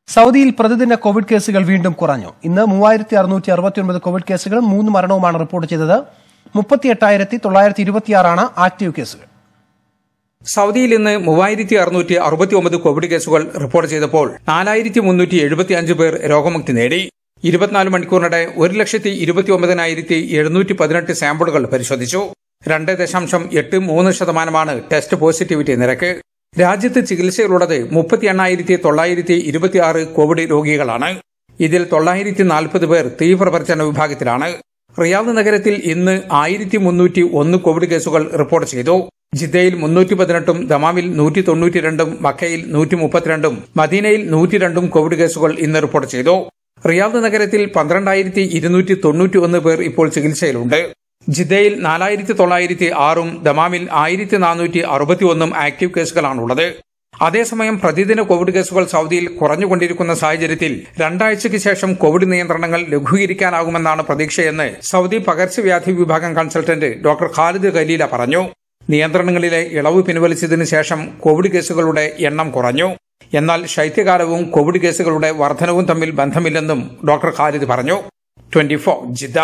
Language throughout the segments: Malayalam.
സൗദിയിൽ പ്രതിദിന കോവിഡ് കേസുകൾ വീണ്ടും കുറഞ്ഞു ഇന്ന് മൂവായിരത്തി അറുന്നൂറ്റി അറുപത്തിയൊൻപത് കോവിഡ് കേസുകളും മൂന്ന് മരണവുമാണ് റിപ്പോർട്ട് ചെയ്തത് മുപ്പത്തി എട്ടായിരത്തി തൊള്ളായിരത്തി ഇരുപത്തിയാറാണ് ആക്ടീവ് കേസുകൾ സൗദിയിൽ ഇന്ന് മൂവായിരത്തി അറുന്നൂറ്റി അറുപത്തി ഒമ്പത് കോവിഡ് കേസുകൾ റിപ്പോർട്ട് ചെയ്തപ്പോൾ നാലായിരത്തി മുന്നൂറ്റി എഴുപത്തി അഞ്ച് പേർ രോഗമുക്തി നേടി ഇരുപത്തിനാല് മണിക്കൂറിനിടെ ഒരു ലക്ഷത്തി ഇരുപത്തി ഒമ്പതിനായിരത്തി എഴുന്നൂറ്റി പതിനെട്ട് സാമ്പിളുകൾ പരിശോധിച്ചു രണ്ട് ദശാംശം എട്ട് മൂന്ന് ശതമാനമാണ് ടെസ്റ്റ് പോസിറ്റിവിറ്റി നിരക്ക് രാജ്യത്ത് ചികിത്സയിലുള്ളത് മുപ്പത്തി എണ്ണായിരത്തി തൊള്ളായിരത്തി ഇരുപത്തിയാറ് കോവിഡ് രോഗികളാണ് ഇതിൽ തൊള്ളായിരത്തി നാൽപ്പത് പേർ തീവ്രപരിചരണ വിഭാഗത്തിലാണ് റിയാദ് നഗരത്തിൽ ഇന്ന് ആയിരത്തി മുന്നൂറ്റി ഒന്ന് കോവിഡ് കേസുകൾ റിപ്പോർട്ട് ചെയ്തു ജിദ്ദയിൽ മുന്നൂറ്റി പതിനെട്ടും ദമാമിൽ നൂറ്റി തൊണ്ണൂറ്റിരണ്ടും മക്കയിൽ നൂറ്റി മുപ്പത്തിരണ്ടും മദീനയിൽ നൂറ്റിരണ്ടും കോവിഡ് കേസുകൾ ഇന്ന് റിപ്പോർട്ട് ചെയ്തു റിയാദ് നഗരത്തിൽ പന്ത്രണ്ടായിരത്തി ഇരുന്നൂറ്റി തൊണ്ണൂറ്റി ഒന്ന് പേർ ഇപ്പോൾ ചികിത്സയിലുണ്ട് ജിദ്ദയിൽ നാലായിരത്തി തൊള്ളായിരത്തി ആറും ദമാമിൽ ആയിരത്തി നാനൂറ്റി അറുപത്തി ഒന്നും ആക്റ്റീവ് കേസുകളാണുള്ളത് അതേസമയം പ്രതിദിന കോവിഡ് കേസുകൾ സൗദിയിൽ കുറഞ്ഞുകൊണ്ടിരിക്കുന്ന സാഹചര്യത്തിൽ രണ്ടാഴ്ചയ്ക്ക് ശേഷം കോവിഡ് നിയന്ത്രണങ്ങൾ ലഘൂകരിക്കാനാകുമെന്നാണ് പ്രതീക്ഷയെന്ന് സൗദി പകർച്ചവ്യാധി വിഭാഗം കൺസൾട്ടന്റ് ഡോക്ടർ ഖാലിദ് ഖലീല പറഞ്ഞു നിയന്ത്രണങ്ങളിലെ ഇളവ് പിൻവലിച്ചതിനു ശേഷം കോവിഡ് കേസുകളുടെ എണ്ണം കുറഞ്ഞു എന്നാൽ ശൈത്യകാലവും കോവിഡ് കേസുകളുടെ വർധനവും തമ്മിൽ ബന്ധമില്ലെന്നും ഡോക്ടർ ഖാലിദ് പറഞ്ഞു ട്വന്റി ഫോർ ജിദ്ദ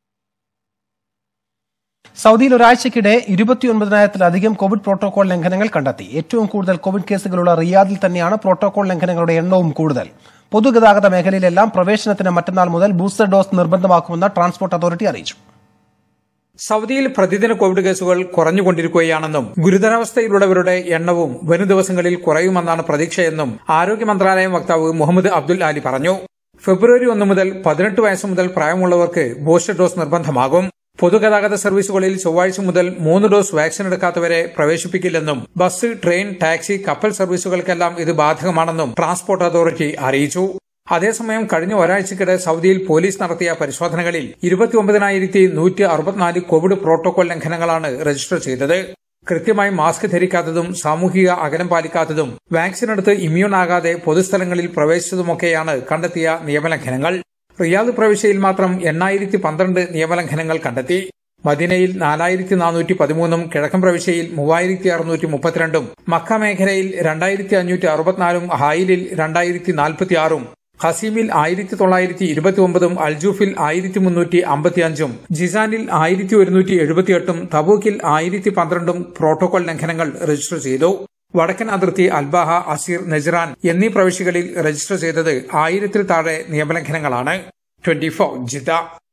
സൗദിയിൽ ഒരാഴ്ചയ്ക്കിടെ ഇരുപത്തിയൊൻപതിനായിരത്തിലധികം കോവിഡ് പ്രോട്ടോകോൾ ലംഘനങ്ങൾ കണ്ടെത്തി ഏറ്റവും കൂടുതൽ കോവിഡ് കേസുകളുള്ള റിയാദിൽ തന്നെയാണ് പ്രോട്ടോകോൾ ലംഘനങ്ങളുടെ എണ്ണവും കൂടുതൽ പൊതുഗതാഗത മേഖലയിലെല്ലാം പ്രവേശനത്തിന് മറ്റന്നാൾ മുതൽ ബൂസ്റ്റർ ഡോസ് നിർബന്ധമാക്കുമെന്ന് ട്രാൻസ്പോർട്ട് അതോറിറ്റി അറിയിച്ചു സൗദിയിൽ പ്രതിദിന കോവിഡ് കേസുകൾ കുറഞ്ഞുകൊണ്ടിരിക്കുകയാണെന്നും ഗുരുതരാവസ്ഥയിലുള്ളവരുടെ എണ്ണവും വരും ദിവസങ്ങളിൽ കുറയുമെന്നാണ് പ്രതീക്ഷയെന്നും ആരോഗ്യ മന്ത്രാലയം വക്താവ് മുഹമ്മദ് അബ്ദുൽ ആലി പറഞ്ഞു ഫെബ്രുവരി ഒന്ന് മുതൽ പതിനെട്ട് വയസ്സ് മുതൽ പ്രായമുള്ളവർക്ക് ബൂസ്റ്റർ ഡോസ് നിർബന്ധമാകും പൊതുഗതാഗത സർവീസുകളിൽ ചൊവ്വാഴ്ച മുതൽ മൂന്ന് ഡോസ് വാക്സിൻ എടുക്കാത്തവരെ പ്രവേശിപ്പിക്കില്ലെന്നും ബസ് ട്രെയിൻ ടാക്സി കപ്പൽ സർവീസുകൾക്കെല്ലാം ഇത് ബാധകമാണെന്നും ട്രാൻസ്പോർട്ട് അതോറിറ്റി അറിയിച്ചു അതേസമയം കഴിഞ്ഞ ഒരാഴ്ചക്കിടെ സൗദിയിൽ പോലീസ് നടത്തിയ പരിശോധനകളിൽ ഇരുപത്തിയൊമ്പതിനായിരത്തി നൂറ്റി അറുപത്തിനാല് കോവിഡ് പ്രോട്ടോകോൾ ലംഘനങ്ങളാണ് രജിസ്റ്റർ ചെയ്തത് കൃത്യമായി മാസ്ക് ധരിക്കാത്തതും സാമൂഹിക അകലം പാലിക്കാത്തതും വാക്സിൻ എടുത്ത് ഇമ്മ്യൂൺ ആകാതെ പൊതുസ്ഥലങ്ങളിൽ പ്രവേശിച്ചതുമൊക്കെയാണ് കണ്ടെത്തിയ നിയമലംഘനങ്ങൾ റിയാദ് പ്രവിശ്യയിൽ മാത്രം എണ്ണായിരത്തി പന്ത്രണ്ട് നിയമലംഘനങ്ങൾ കണ്ടെത്തി മദീനയിൽ നാലായിരത്തി നാനൂറ്റി പതിമൂന്നും കിഴക്കൻ പ്രവിശ്യയിൽ മൂവായിരത്തി അറുന്നൂറ്റി മുപ്പത്തിരണ്ടും മക്ക മേഖലയിൽ രണ്ടായിരത്തി അഞ്ഞൂറ്റി അറുപത്തിനാലും ഹായിലിൽ രണ്ടായിരത്തി നാൽപ്പത്തിയാറും ഖസീമിൽ ആയിരത്തി തൊള്ളായിരത്തി ഇരുപത്തി ഒമ്പതും അൽജൂഫിൽ ആയിരത്തി മുന്നൂറ്റി അമ്പത്തിയഞ്ചും ജിസാനിൽ ആയിരത്തി ഒരുന്നൂറ്റി എഴുപത്തിയെട്ടും തബൂക്കിൽ ആയിരത്തി പന്ത്രണ്ടും പ്രോട്ടോകോൾ ലംഘനങ്ങൾ രജിസ്റ്റർ ചെയ്തു വടക്കൻ അതിർത്തി അൽബാഹ അസീർ നജ്റാൻ എന്നീ പ്രവിശ്യകളിൽ രജിസ്റ്റർ ചെയ്തത് ആയിരത്തിൽ താഴെ നിയമലംഘനങ്ങളാണ് ട്വന്റി ഫോർ ജിദ്ദ